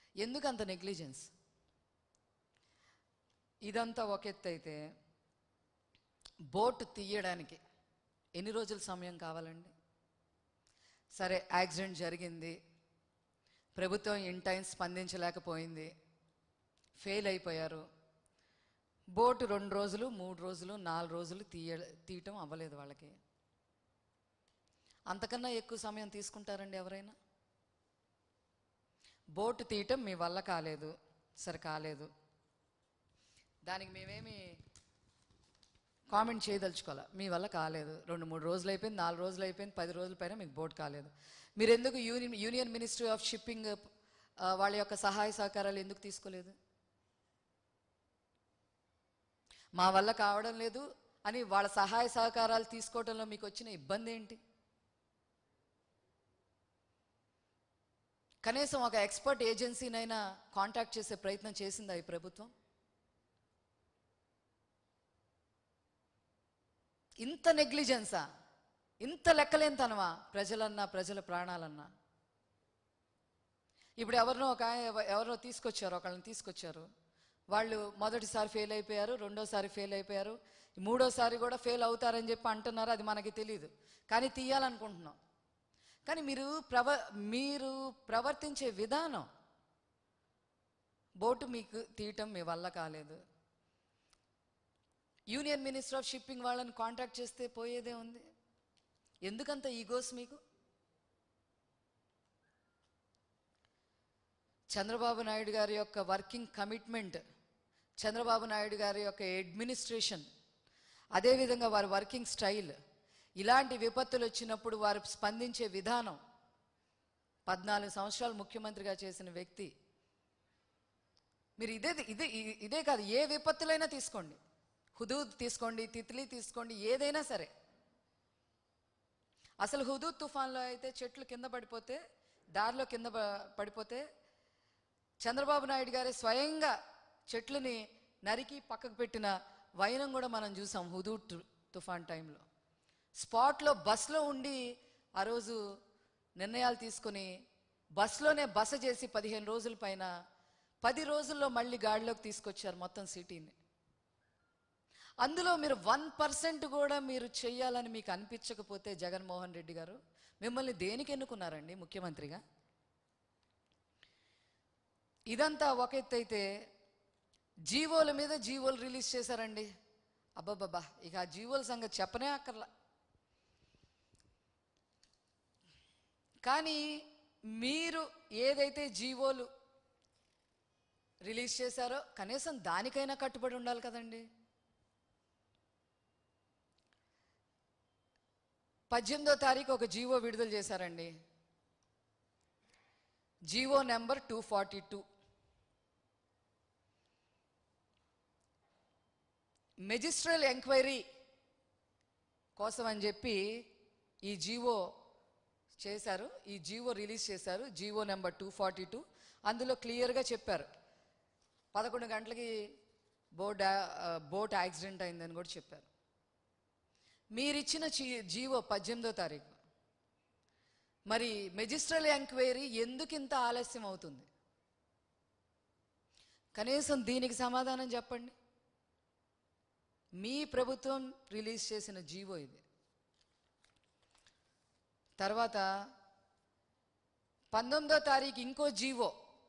ఎందుకు అంత నెగ్లిజెన్స్ ఇదంతా ఒక ఎత్తు అయితే బోట్ తీయడానికి ఎన్ని రోజుల సమయం కావాలండి సరే యాక్సిడెంట్ జరిగింది ప్రభుత్వం ఇన్ టైం స్పందించలేకపోయింది ఫెయిల్ అయిపోయారు బోటు రెండు రోజులు మూడు రోజులు నాలుగు రోజులు తీయ తీయటం అవ్వలేదు వాళ్ళకి అంతకన్నా ఎక్కువ సమయం తీసుకుంటారండి ఎవరైనా బోటు తీయటం మీ వల్ల కాలేదు సరే కాలేదు దానికి మేమేమి కామెంట్ చేయదలుచుకోవాలి మీ వల్ల కాలేదు రెండు మూడు రోజులు అయిపోయింది నాలుగు రోజులు అయిపోయింది పది రోజుల పైన మీకు బోట్ కాలేదు మీరు ఎందుకు union union ministry of shipping ఆ, వాళ్ళ యొక్క సహాయ సహకారాలు ఎందుకు తీసుకోలేదు మా వల్ల కావడం లేదు అని వాళ్ళ సహాయ సహకారాలు తీసుకోవడంలో మీకు వచ్చిన ఇబ్బంది ఏంటి కనీసం ఒక ఎక్స్పర్ట్ ఏజెన్సీనైనా కాంటాక్ట్ చేసే ప్రయత్నం చేసిందా ఈ ప్రభుత్వం ఇంత నెగ్లిజెన్సా ఇంత లెక్కలేనితనమా ప్రజలన్నా ప్రజల ప్రాణాలన్నా ఇప్పుడు ఎవరినో ఒక ఆయ- ఎవరినో తీసుకొచ్చారు ఒకళ్ళని తీసుకొచ్చారు వాళ్ళు మొదటిసారి ఫెయిల్ అయిపోయారు రెండోసారి ఫెయిల్ అయిపోయారు మూడోసారి కూడా ఫెయిల్ అవుతారని చెప్పి అంటున్నారు అది మనకి తెలియదు కానీ తీయాలనుకుంటున్నాం కానీ మీరు ప్రవ మీరు ప్రవర్తించే విధానం బోటు మీకు తీయటం మీ వల్ల కాలేదు యూనియన్ మినిస్టర్ ఆఫ్ షిప్పింగ్ వాళ్ళని కాంటాక్ట్ చేస్తే పోయేదే ఉంది ఎందుకంత ఈగోస్ మీకు చంద్రబాబు నాయుడు గారి యొక్క వర్కింగ్ కమిట్మెంట్ చంద్రబాబు నాయుడు గారి యొక్క అడ్మినిస్ట్రేషన్ అదేవిధంగా వారి వర్కింగ్ స్టైల్ ఇలాంటి విపత్తులు వచ్చినప్పుడు వారు స్పందించే విధానం పద్నాలుగు సంవత్సరాలు ముఖ్యమంత్రిగా చేసిన వ్యక్తి మీరు ఇదే ఇదే ఇదే కాదు ఏ విపత్తులైనా తీసుకోండి హుదూద్ తీసుకోండి తిత్లీ తీసుకోండి ఏదైనా సరే అసలు హుదూద్ తుఫాన్లో అయితే చెట్లు కింద పడిపోతే దారిలో కింద ప- పడిపోతే చంద్రబాబు నాయుడు గారే స్వయంగా చెట్లని నరికి పక్కకు పెట్టిన వైనం కూడా మనం చూసాం హుదూద్ టు- తుఫాన్ టైంలో స్పాట్లో బస్లో ఉండి ఆ రోజు నిర్ణయాలు తీసుకొని బస్లోనే బస చేసి పదిహేను రోజుల పైన పది రోజుల్లో మళ్ళీ గాడిలోకి తీసుకొచ్చారు మొత్తం సిటీని అందులో మీరు వన్ పర్సెంట్ కూడా మీరు చెయ్యాలని మీకు అనిపించకపోతే జగన్మోహన్ రెడ్డి గారు మిమ్మల్ని దేనికి ఎన్నుకున్నారండి ముఖ్యమంత్రిగా ఇదంతా ఒక ఎత్తు అయితే జీవోల మీద జీవోలు రిలీజ్ చేశారండి అబ్బబ్బబ్బా ఇక ఆ జీవోల సంగతి చెప్పనే అక్కర్లా కానీ మీరు ఏదైతే జీవోలు రిలీజ్ చేశారో కనీసం దానికైనా కట్టుబడి ఉండాలి కదండి పద్దెనిమిదో తారీఖు ఒక జీవో విడుదల చేశారండి GO number two forty two magisterial enquiry కోసం అని చెప్పి ఈ జీవో చేశారు ఈ జీవో రిలీజ్ చేశారు GO number two forty two అందులో క్లియర్గా చెప్పారు పదకొండు గంటలకి బోట్ బోట్ యాక్సిడెంట్ అయిందని కూడా చెప్పారు మీరిచ్చిన చీ- జీవో పద్దెనిమిదో తారీఖు మరి మెజిస్ట్రల్ ఎంక్వైరీ ఎందుకు ఇంత ఆలస్యం అవుతుంది కనీసం దీనికి సమాధానం చెప్పండి మీ ప్రభుత్వం రిలీజ్ చేసిన జీవో ఇది తర్వాత పంతొమ్మిదో తారీఖు ఇంకో జీవో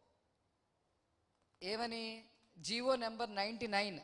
ఏమని GO number ninety nine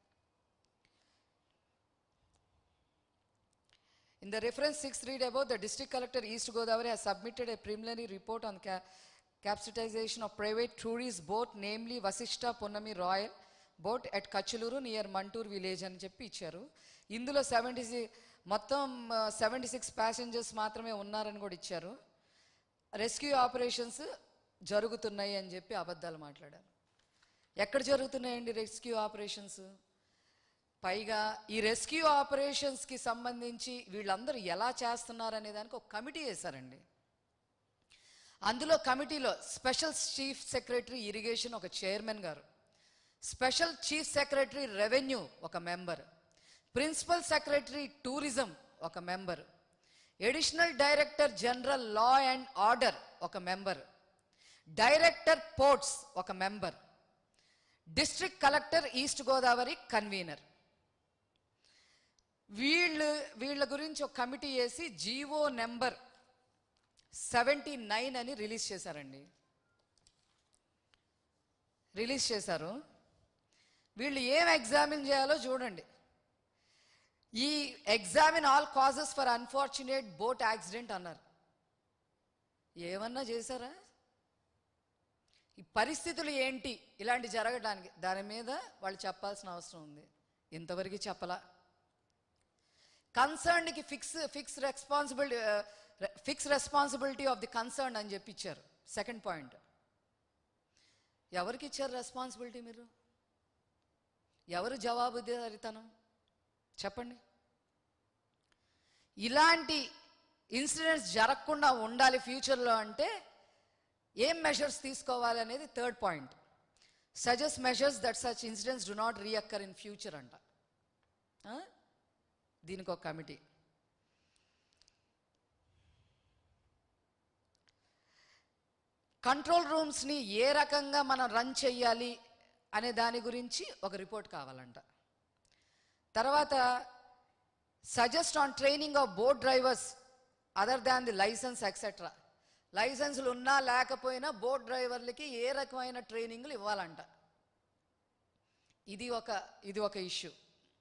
In the reference 6 read above, the district collector East Godavari has submitted a preliminary report on ca- capsization of private tourist boat, namely Vasishta Punnami Royal boat at Kachuluru near Mantur village అని చెప్పి ఇచ్చారు ఇందులో seventy మొత్తం seventy six passengers మాత్రమే ఉన్నారని కూడా ఇచ్చారు rescue operations జరుగుతున్నాయి అని చెప్పి అబద్ధాలు మాట్లాడారు ఎక్కడ జరుగుతున్నాయండి రెస్క్యూ ఆపరేషన్స్ పైగా ఈ రెస్క్యూ ఆపరేషన్స్కి సంబంధించి వీళ్ళందరూ ఎలా చేస్తున్నారు అనే దానికి ఒక కమిటీ వేశారండి అందులో కమిటీలో స్పెషల్ చీఫ్ సెక్రటరీ ఇరిగేషన్ ఒక చైర్మన్ గారు స్పెషల్ చీఫ్ సెక్రటరీ రెవెన్యూ ఒక మెంబర్ ప్రిన్సిపల్ సెక్రటరీ టూరిజం ఒక member additional director general law and order ఒక మెంబర్ డైరెక్టర్ పోర్ట్స్ ఒక member district collector east Godavari convener వీళ్ళు వీళ్ళ గురించి ఒక కమిటీ వేసి జీవో నెంబర్ సెవెంటీ నైన్ అని రిలీజ్ చేశారండి రిలీజ్ చేశారు వీళ్ళు ఏం ఎగ్జామిన్ చేయాలో చూడండి ఈ examine all causes for unfortunate boat accident అన్నారు ఏమన్నా చేశారా ఈ పరిస్థితులు ఏంటి ఇలాంటి జరగడానికి దాని మీద వాళ్ళు చెప్పాల్సిన అవసరం ఉంది ఇంతవరకు చెప్పలా కన్సర్న్కి fix fix responsibility fix responsibility of the concern అని చెప్పి ఇచ్చారు సెకండ్ పాయింట్ ఎవరికి ఇచ్చారు రెస్పాన్సిబిలిటీ మీరు ఎవరు జవాబుదారితనం చెప్పండి ఇలాంటి ఇన్సిడెంట్స్ జరగకుండా ఉండాలి ఫ్యూచర్లో అంటే ఏం మెషర్స్ తీసుకోవాలి అనేది third point suggest measures that such incidents do not reoccur in future అంట ఆ? దీనికి ఒక కమిటీ కంట్రోల్ రూమ్స్ని ఏ రకంగా మనం రన్ చెయ్యాలి అనే దాని గురించి ఒక రిపోర్ట్ కావాలంట తర్వాత suggest on training of boat drivers other than the license etcetera లైసెన్సులు ఉన్నా లేకపోయినా బోట్ డ్రైవర్లకి ఏ రకమైన ట్రైనింగ్లు ఇవ్వాలంట ఇది ఒక ఇది ఒక ఇష్యూ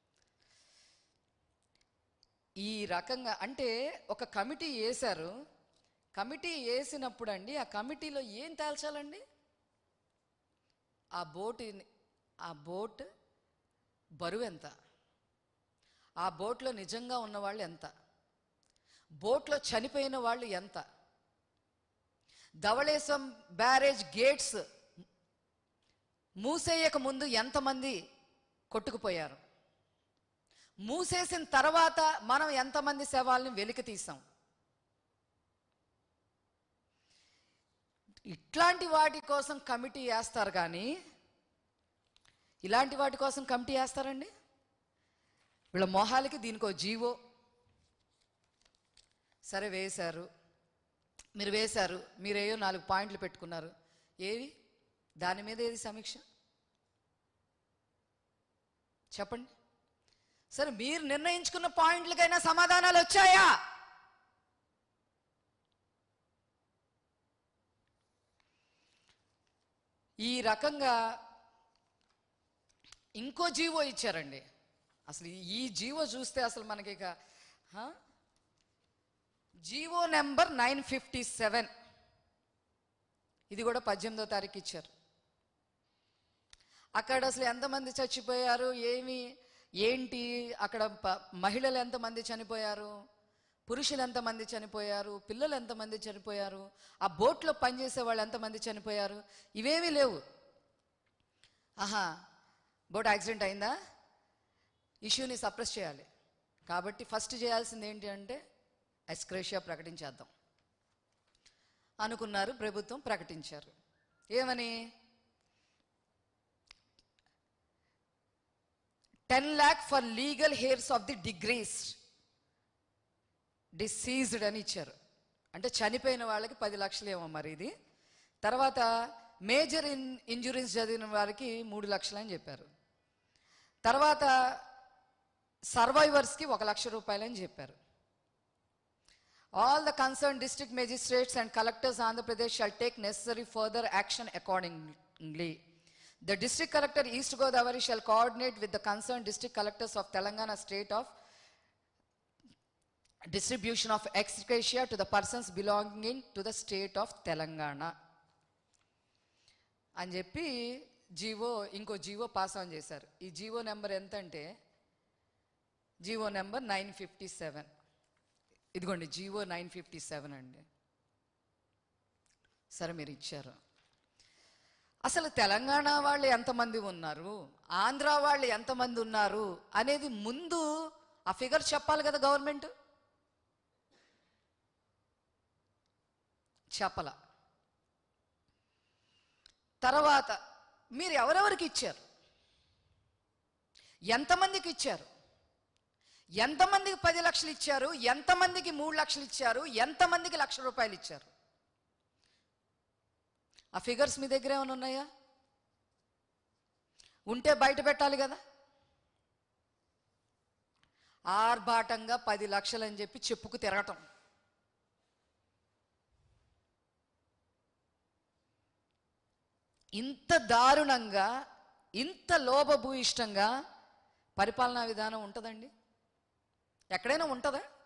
ఈ రకంగా అంటే ఒక కమిటీ వేశారు కమిటీ వేసినప్పుడు అండి ఆ కమిటీలో ఏం తేల్చాలండి ఆ బోట్ ఆ బోట్ బరువు ఎంత ఆ బోట్లో నిజంగా ఉన్న వాళ్ళు ఎంత బోట్లో చనిపోయిన వాళ్ళు ఎంత ధవళేశం బ్యారేజ్ గేట్స్ మూసేయక ముందు ఎంతమంది కొట్టుకుపోయారు మూసేసిన తర్వాత మనం ఎంతమంది శవాల్ని వెలికి తీసాం ఇట్లాంటి వాటి కోసం కమిటీ వేస్తారు కానీ ఇలాంటి వాటి కోసం కమిటీ వేస్తారండి వీళ్ళ మొహాలకి దీనికో జీవో సరే వేశారు మీరు వేశారు మీరేయో నాలుగు పాయింట్లు పెట్టుకున్నారు ఏవి దాని మీద ఏది సమీక్ష చెప్పండి సరే మీరు నిర్ణయించుకున్న పాయింట్లకైనా సమాధానాలు వచ్చాయా ఈ రకంగా ఇంకో జీవో ఇచ్చారండి అసలు ఈ జీవో చూస్తే అసలు మనకి ఇక హా? GO number nine fifty seven ఇది కూడా పద్దెనిమిదో తారీఖు ఇచ్చారు అక్కడ అసలు ఎంతమంది చచ్చిపోయారు ఏమి ఏంటి అక్కడ ప- మహిళలు ఎంతమంది చనిపోయారు పురుషులు ఎంతమంది చనిపోయారు పిల్లలు ఎంతమంది చనిపోయారు ఆ బోట్లో పనిచేసే వాళ్ళు ఎంతమంది చనిపోయారు ఇవేమీ లేవు ఆహా బోట్ యాక్సిడెంట్ అయిందా ఇష్యూని సప్రెస్ చేయాలి కాబట్టి ఫస్ట్ చేయాల్సింది ఏంటి అంటే ఎస్క్రేషియా ప్రకటించేద్దాం అనుకున్నారు ప్రభుత్వం ప్రకటించారు ఏమని ten lakh for legal heirs of the degrees deceased అని ఇచ్చారు అంటే చనిపోయిన వాళ్ళకి పది లక్షలు ఏమో మరి ఇది తర్వాత మేజర్ ఇన్ ఇంజురీస్ చదివిన వారికి మూడు లక్షలు అని చెప్పారు తర్వాత సర్వైవర్స్కి ఒక లక్ష రూపాయలు అని చెప్పారు all the concern district magistrates and collectors Andhra Pradesh shall take necessary further action accordingly the district collector east Godavari shall coordinate with the concern district collectors of Telangana state of distribution of ex gratia to the persons belonging to the state of Telangana అని చెప్పి GO ఇంకో GO pass on చేశారు ఈ GO number ఎంత అంటే GO number nine fifty seven ఇదిగోండి GO nine fifty seven అండి సరే మీరు ఇచ్చారు అసలు తెలంగాణ వాళ్ళు ఎంతమంది ఉన్నారు ఆంధ్ర వాళ్ళు ఎంతమంది ఉన్నారు అనేది ముందు ఆ ఫిగర్ చెప్పాలి కదా గవర్నమెంట్ చెప్పల తర్వాత మీరు ఎవరెవరికి ఇచ్చారు ఎంతమందికి ఇచ్చారు ఎంతమందికి పది లక్షలు ఇచ్చారు ఎంతమందికి మూడు లక్షలు ఇచ్చారు ఎంతమందికి లక్ష రూపాయలు ఇచ్చారు ఆ ఫిగర్స్ మీ దగ్గర ఏమైనా ఉన్నాయా ఉంటే బయట పెట్టాలి కదా ఆర్భాటంగా పది లక్షలు అని చెప్పి చెప్పుకు తిరగటం ఇంత దారుణంగా ఇంత లోభభూయిష్టంగా పరిపాలనా విధానం ఉంటుందండి ఎక్కడైనా ఉంటుందా